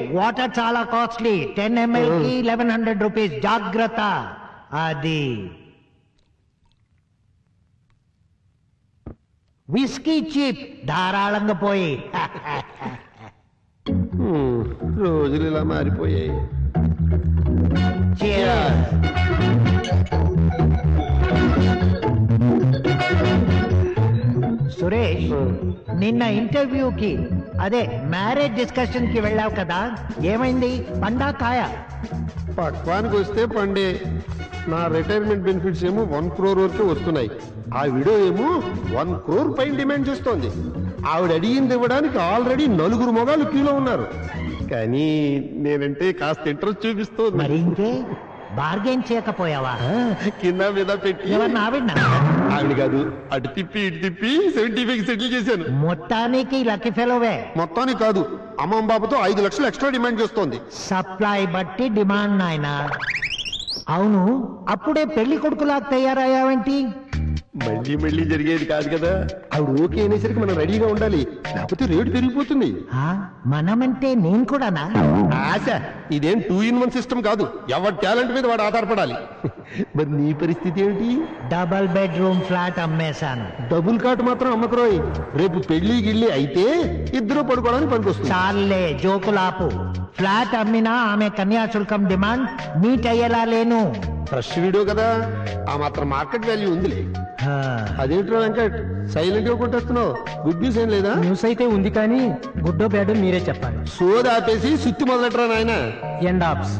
Water చాలా costly ten ML కి eleven hundred rupees జాగ్రత్త అది విస్కీ చీప్ ధారాళంగా పోయి హ్మ్, రోజులు ఇలా మారిపోయాయి Cheers. సురేష్ నిన్న ఇంటర్వ్యూకి అదే మ్యారేజ్ డిస్కషన్ కి వెళ్ళావు కదా ఏమైంది పండా కాయ పక్వానికి వస్తే పండే నా రిటైర్మెంట్ బెనిఫిట్స్ ఏమో వన్ క్రోర్ వరకు వస్తున్నాయి ఆ వీడియో ఏమో వన్ క్రోర్ పైన డిమాండ్ చేస్తోంది ఆవిడ అడిగింది ఇవ్వడానికి ఆల్రెడీ నలుగురు మొగాలు క్యూలో ఉన్నారు కానీ నేనంటే కాస్త ఇంట్రెస్ట్ చూపిస్తోంది మరి ఇంకే బార్గెన్ చేయకపోయావా ఆ, కింద మీద పెట్టి ఎవరిని ఆవిడ ఆవిడ కాదు అటు తిప్పి ఇటు తిప్పి సెవెంటీ ఫైవ్ సెటిల్ చేశాను మొత్తానికి లక్కీ ఫెలోవే మొత్తానికి కాదు అమ్మమ్మ బాబుతో ఐదు లక్షలు ఎక్స్ట్రా డిమాండ్ చేస్తోంది సప్లై బట్టి డిమాండ్ నాయన అవును అప్పుడే పెళ్లి కొడుకులా తయారయ్యావేంటి మళ్ళీ మళ్ళీ జరిగేది కాదు కదా ఆవిడ ఓకే అనేసరికి మనం రెడీగా ఉండాలి లేకపోతే రేటు పెరిగిపోతుంది ఆ, మనమంటే నేను కూడానా ఆశ ఇదేం టూ ఇన్ వన్ సిస్టమ్ కాదు ఎవరి టాలెంట్ మీద వాడు ఆధారపడాలి మరి నీ పరిస్థితి ఏంటి డబల్ బెడ్రూమ్ ఫ్లాట్ అమ్మేశాను డబుల్ కాట్ మాత్రం అమ్మకరోయ్ రేపు పెళ్లి గిళ్ళి అయితే ఇద్దరు పడుకోవడానికి పనికొస్తుంది చాలే జోకులాపు ఫ్లాట్ అమ్మినా ఆమె కన్యాశుల్కం డిమాండ్ మీట్ అయ్యేలా లేను ఫ్రెష్ వీడియో కదా ఆ మాత్రం మార్కెట్ వాల్యూ ఉందిలే ఆ, అదేంట్రా వెంకట్ సైలెంట్ గా కొట్టేస్తున్నావు గుడ్ న్యూస్ ఏం లేదా న్యూస్ అయితే ఉంది కానీ గుడ్డో బ్యాడో మీరే చెప్పాలి సోది ఆపేసి సుత్తి మొదలెట్టరా నాయన ఎండ్ ఆప్స్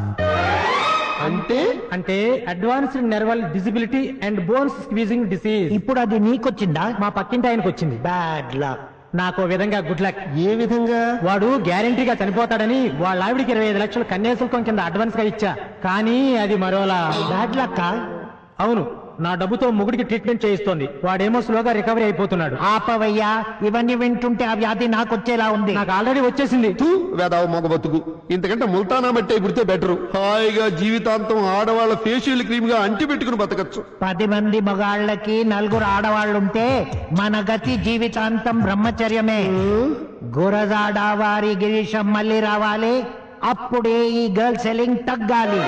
అంటే అంటే advanced nerval disability and bones squeezing disease ఇప్పుడు అది నీకొచ్చిందా మా పక్కింటి ఆయనకు వచ్చింది బ్యాడ్ లక్ నాకు ఓ విధంగా గుడ్ లక్ ఏ విధంగా వాడు గ్యారంటీగా చనిపోతాడని వాళ్ళ ఆవిడికి ఇరవై ఐదు లక్షలు కన్యాశుల్కం కింద అడ్వాన్స్ గా ఇచ్చా కానీ అది మరోలా బ్యాడ్ లక్ అవును నా డబ్బుతో ముగుడికి ట్రీట్మెంట్ చేయిస్తోంది వాడేమో స్లోగా రికవరీ అయిపోతున్నాడు ఆపవయ్యా ఇవన్నీ వింటుంటే ఆ వ్యాధి నాకొచ్చేలా ఉంది నాకు ఆల్రెడీ వచ్చేసింది తూ వేదావ మొగ బతుకు ఇంతకంటే ముల్తానా మట్టే పుడితే బెటరు హాయిగా జీవితాంతం ఆడవాళ్ళ ఫేషియల్ క్రీమ్ గా అంటి పెట్టుకుని బతకచ్చు పది మంది మగాళ్ళకి నలుగురు ఆడవాళ్ళుంటే మన గతి జీవితాంతం బ్రహ్మచర్యమే గురజాడ వారి గిరీశం మళ్ళీ రావాలి అప్పుడే ఈ గర్ల్ సెల్లింగ్ తగ్గాలి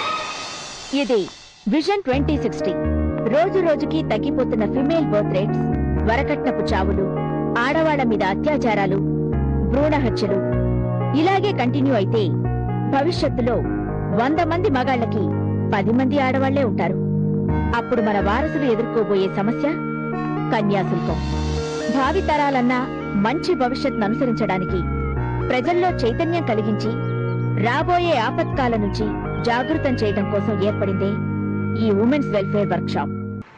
ఇది విజన్ ట్వంటీ సిక్స్టీ రోజు రోజుకి తగ్గిపోతున్న ఫిమేల్ బర్త్ రేట్స్ వరకట్నపు చావులు ఆడవాళ్ల మీద అత్యాచారాలు భ్రూణ హత్యలు ఇలాగే కంటిన్యూ అయితే భవిష్యత్తులో వంద మంది మగాళ్ళకి పది మంది ఆడవాళ్లే ఉంటారు అప్పుడు మన వారసులు ఎదుర్కోబోయే సమస్య కన్యాశుల్కం భావితరాలన్నా మంచి భవిష్యత్తును అనుసరించడానికి ప్రజల్లో చైతన్యం కలిగించి రాబోయే ఆపత్కాల నుంచి జాగృతం చేయడం కోసం ఏర్పడిందే ఈ ఉమెన్స్ వెల్ఫేర్ వర్క్షాప్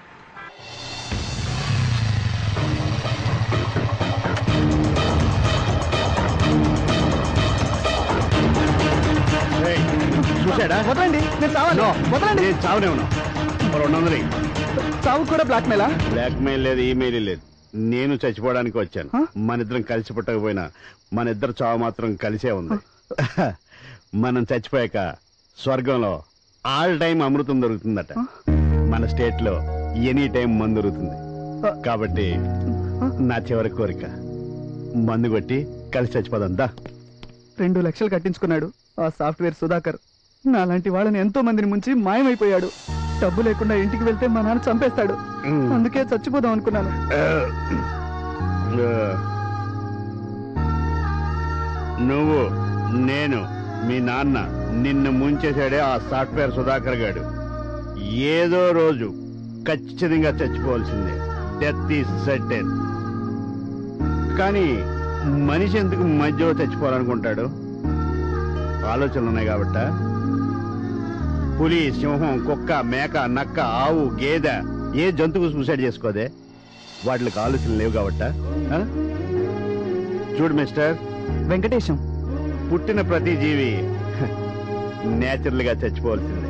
చూశాడా వదలండి నేను చావాలి వదలండి నేను చావనే ఉన్నా రెండు వందలు ఇయ్యి. చావు కూడా బ్లాక్ మెయిలా బ్లాక్ మెయిల్ లేదు ఈమెయిల్ లేదు నేను చచ్చిపోవడానికి వచ్చాను మన ఇద్దరం కలిసి పుట్టకపోయినా మన ఇద్దరు చావు మాత్రం కలిసే ఉంది మనం చచ్చిపోయాక స్వర్గంలో ఆల్ టైం అమృతం దొరుకుతుందట మన స్టేట్ లో ఎనీ టైం మందు దొరుకుతుంది కాబట్టి నా చివరి కోరిక మందు కొట్టి కలిసి చచ్చిపోదాం దా రెండు లక్షలు కట్టించుకున్నాడు ఆ సాఫ్ట్వేర్ సుధాకర్ నాలాంటి వాళ్ళని ఎంతో మందిని ముంచి మాయమైపోయాడు డబ్బు లేకుండా ఇంటికి వెళ్తే మా నాన్న చంపేస్తాడు మ్. అందుకే చచ్చిపోదాం అనుకున్నాను నువ్వు నేను మీ నాన్న నిన్ను ముంచేశాడే ఆ సాఫ్ట్వేర్ సుధాకర్ గాడు ఏదో రోజు ఖచ్చితంగా చచ్చిపోవాల్సిందే డెత్ ఈస్ సర్టెన్ కానీ మనిషి ఎందుకు మధ్యలో చచ్చిపోవాలనుకుంటాడు ఆలోచనలు ఉన్నాయి కాబట్ట పులి సింహం కుక్క మేక నక్క ఆవు గేదె ఏ జంతువు సూసైడ్ చేసుకోదే వాటికి ఆలోచనలు లేవు కాబట్ట ఆ? చూడు మిస్టర్ వెంకటేశం పుట్టిన ప్రతి జీవి నేచురల్ గా చచ్చిపోవాల్సిందే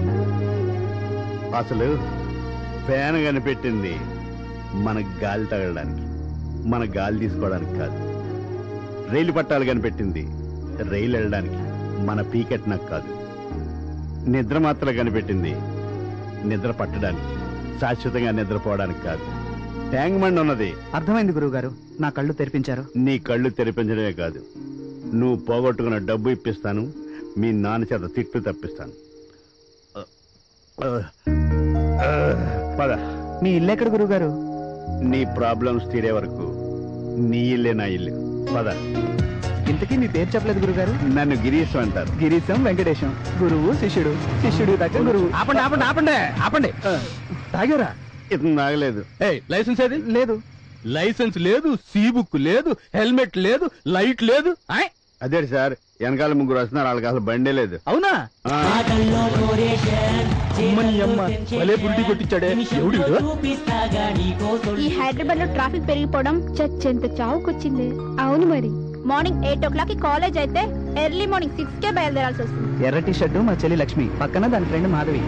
అసలు ఫ్యాన్ కనిపెట్టింది మన గాలి తగలడానికి మన గాలి తీసుకోవడానికి కాదు రైలు పట్టాలు కనిపెట్టింది రైలు వెళ్ళడానికి మన పీకెట్ నాకు కాదు నిద్ర మాత్రం కనిపెట్టింది నిద్ర పట్టడానికి శాశ్వతంగా నిద్రపోవడానికి కాదు ట్యాంక్ మండ్ ఉన్నది అర్థమైంది గురువు గారు నా కళ్ళు తెరిపించారు నీ కళ్ళు తెరిపించడమే కాదు నువ్వు పోగొట్టుకున్న డబ్బు ఇప్పిస్తాను మీ నాన్న చేత తిట్లు తప్పిస్తాను పద మీ ఇల్లు ఎక్కడ గురువు గారు నీ ప్రాబ్లమ్స్ తీరే వరకు నీ ఇల్లే నా ఇల్లు పద ఇంతకీ మీ పేరు చెప్పలేదు గురుగారు నన్ను గిరీశ్ అంటారు గిరీశం వెంకటేశం గురువు శిష్యుడు శిష్యుడు దగ్గర గురువు ఆపండి ఆపండి ఆపండి ఆపండి తాగారా ఇతను నాగలేదు ఏయ్ లైసెన్స్ ఏది లేదు లైసెన్స్ లేదు సీ బుక్ లేదు హెల్మెట్ లేదు లైట్ లేదు ఆయ్, అదే సార్ వెనకాల ముగ్గురు వస్తున్నారు వాళ్ళకి అసలు బండే లేదు అవునా ఆ, అమ్మని అమ్మ భలే పురిటి కొట్టించాడే ఎవడు వీడు? ఈ హైదరాబాద్ లో ట్రాఫిక్ పెరిగిపోవడం చచ్చెంత చావుకొచ్చింది అవును మరి మార్నింగ్ ఎయిట్ ఓ క్లాక్ కి అయితే ఎర్లీ మార్నింగ్ సిక్స్ కే బయలుదేరాల్సి వస్తుంది ఎర్ర టీ షర్టు మా చెల్లి లక్ష్మి పక్కన దాని ఫ్రెండ్ మాధవి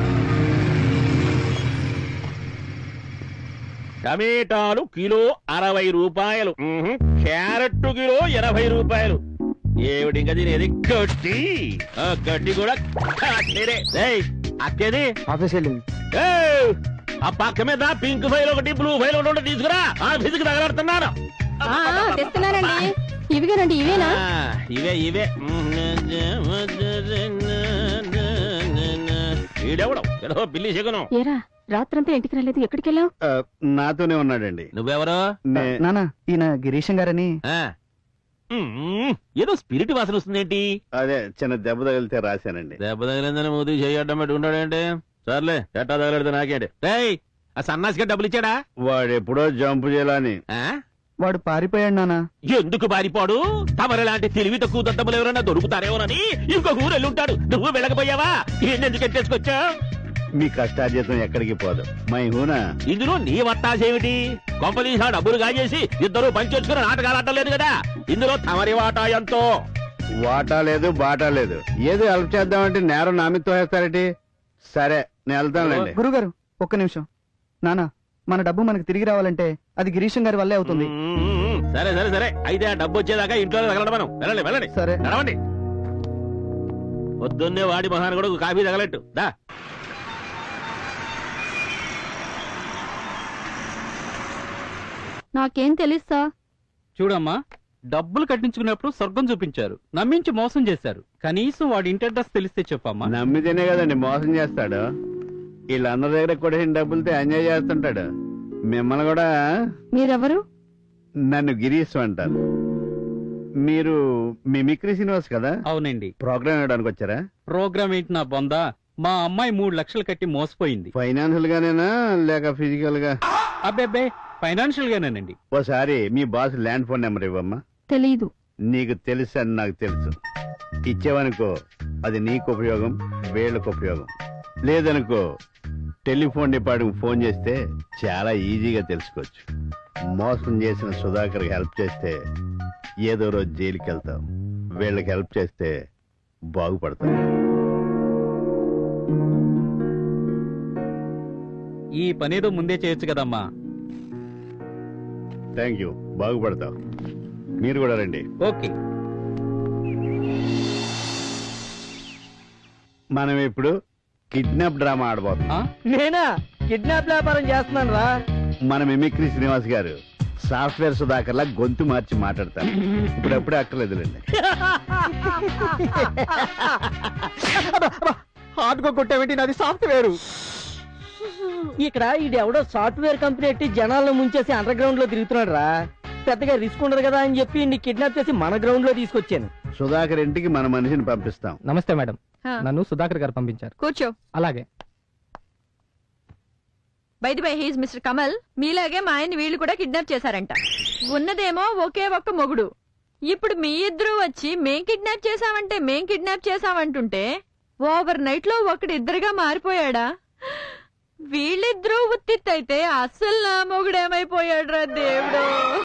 టమేటాలు కిలో అరవై రూపాయలు మ్మ్హ్. క్యారెట్ కిలో ఎనభై రూపాయలు ఏమిటి ఇంకా తినేది గట్టి ఆ గట్టి కూడా కట్టేదే. ఏయ్, అక్కేది ఆఫీస్ వెళ్ళింది ఏయ్, ఆ పక్క మీద పింక్ ఫైల్ ఒకటి బ్లూ ఫైల్ ఒకటి ఉంటే తీసుకురా ఆఫీస్కి తగలడుతున్నాను తెస్తున్నానండి ఇవిగానండి ఇవేనా ఆ, ఇవే ఇవే ఈడెవడం ఏదో పిల్లి శకునం ఏరా రాత్రంతా ఇంటికి రాలేదు ఎక్కడికి వెళ్ళావు ఆ, నాతోనే ఉన్నాడండి నువ్వెవరో నే- నానా ఈయన గిరీశం గారని ఆ. మ్మ్. ఏదో స్పిరిట్ వాసన వస్తుందేంటి అదే చిన్న దెబ్బ తగిలితే రాశానండి దెబ్బ తగిలిందని మూతి చేయడం పెట్టుకుంటాడేంటి సర్లే ఎట్టా తగలడితే నాకేంటి రేయ్ ఆ సన్నాసిగా డబ్బులు ఇచ్చాడా వాడు ఎప్పుడో జంపు చేయాలని ఆ? వాడు పారిపోయాడు నానా ఎందుకు బారిపోడు తమరు లాంటి తెలివి తక్కువ దద్దములు ఎవరైనా దొరుకుతారేమోనని ఇంకొక ఊరు వెళ్ళుంటాడు నువ్వు వెళ్ళకపోయావా ఎందుకు ఎట్టేసుకొచ్చా మీ కష్టార్జితం ఎక్కడికి పోదు మై హూనా ఇందులో నీ వత్తాసేమిటి కొంపదీసా డబ్బులు కాజేసి ఇద్దరు పంచొచ్చుకుని నాటకాలు ఆడలేదు కదా ఇందులో తమరి వాటా ఎంతో వాటా లేదు బాటా లేదు ఏదో హెల్ప్ చేద్దామంటే నేరం నా మీద తోసేస్తారేటి సరే నేను వెళ్తానులేండి గురుగారు ఒక్క నిమిషం నానా మన డబ్బు మనకు తిరిగి రావాలంటే అది గిరీశం గారి వల్లే అవుతుంది మ్మ్. సరే సరే సరే అయితే ఆ డబ్బు వచ్చేదాకా ఇంట్లో తగలడం మనం వెళ్ళండి వెళ్ళండి సరే నడవండి పొద్దున్నే వాడి మహాన్ కూడా కాఫీ తగలట్టు దా నాకేం తెలుస్తా చూడమ్మా డబ్బులు కట్టించుకున్నప్పుడు స్వర్గం చూపించారు నమ్మించి మోసం చేశారు కనీసం వాడి ఇంటి అడ్రస్ తెలిస్తే చెప్పమ్మా నమ్మితేనే కదండి మోసం చేస్తాడు వీళ్ళందరి దగ్గర కూడా డబ్బులతో ఎంజాయ్ చేస్తుంటాడు మిమ్మల్ని కూడా మీరెవరు నన్ను గిరీశం అంటారు మీరు మిమిక్రీ శ్రీనివాస్ కదా అవునండి ప్రోగ్రామ్ ఇవ్వడానికి వచ్చారా ప్రోగ్రామ్ ఏంటి నా బొందా మా అమ్మాయి మూడు లక్షలు కట్టి మోసపోయింది ఫైనాన్షియల్ గానేనా లేక ఫిజికల్ గా అబ్బే ఫైనాన్షియల్ గానేనండి ఓసారి మీ బాస్ ల్యాండ్ ఫోన్ నెంబర్ ఇవ్వమ్మా తెలీదు నీకు తెలుసు అని నాకు తెలుసు ఇచ్చేవనుకో అది నీకు ఉపయోగం వీళ్ళకు ఉపయోగం లేదనుకో టెలిఫోన్ డిపార్ట్మెంట్ ఫోన్ చేస్తే చాలా ఈజీగా తెలుసుకోవచ్చు మోసం చేసిన సుధాకర్కి హెల్ప్ చేస్తే ఏదో రోజు జైలుకి వెళ్తాం వీళ్ళకి హెల్ప్ చేస్తే బాగుపడతాం ఈ పనేదో ముందే చేయొచ్చు కదమ్మా థ్యాంక్ యూ బాగుపడతాం మీరు కూడా రండి ఓకే మనం ఇప్పుడు కిడ్నాప్ డ్రామా ఆడబోతున్నాం నేనా కిడ్నాప్ వ్యాపారం చేస్తున్నాను రా మన మిమిక్రీ శ్రీనివాస్ గారు సాఫ్ట్వేర్ సుధాకర్లా గొంతు మార్చి మాట్లాడతారు ఇప్పుడు అప్పుడే అక్కర్లేదులేండి హార్డ్ గా కొట్టేవేంటి నాది సాఫ్ట్వేర్ ఇక్కడ ఇది ఎవడో సాఫ్ట్వేర్ కంపెనీ ఎట్టి జనాలను ముంచేసి అండర్ గ్రౌండ్ లో తిరుగుతున్నాడు రా పెద్దగా రిస్క్ ఉండదు కదా అని చెప్పి నీ కిడ్నాప్ చేసి మన గ్రౌండ్ లో తీసుకొచ్చాను సుధాకర్ ఇంటికి మన మనిషిని పంపిస్తాం నమస్తే మేడం నన్ను సుధాకర్ గారు పంపించారు కూర్చో అలాగే by the by he's mister Kamal మీలాగే మా ఆయన వీళ్ళు కూడా కిడ్నాప్ చేశారంట ఉన్నదేమో ఒకే ఒక్క మొగుడు ఇప్పుడు మీ ఇద్దరు వచ్చి మేం కిడ్నాప్ చేశామంటే మేం కిడ్నాప్ చేశామంటుంటే ఓవర్ నైట్ లో ఒకడు ఇద్దరుగా మారిపోయాడా వీళ్ళిద్దరూ ఉత్తిత్తైతే అస్సలు నా మొగుడేమైపోయాడు రా దేవుడు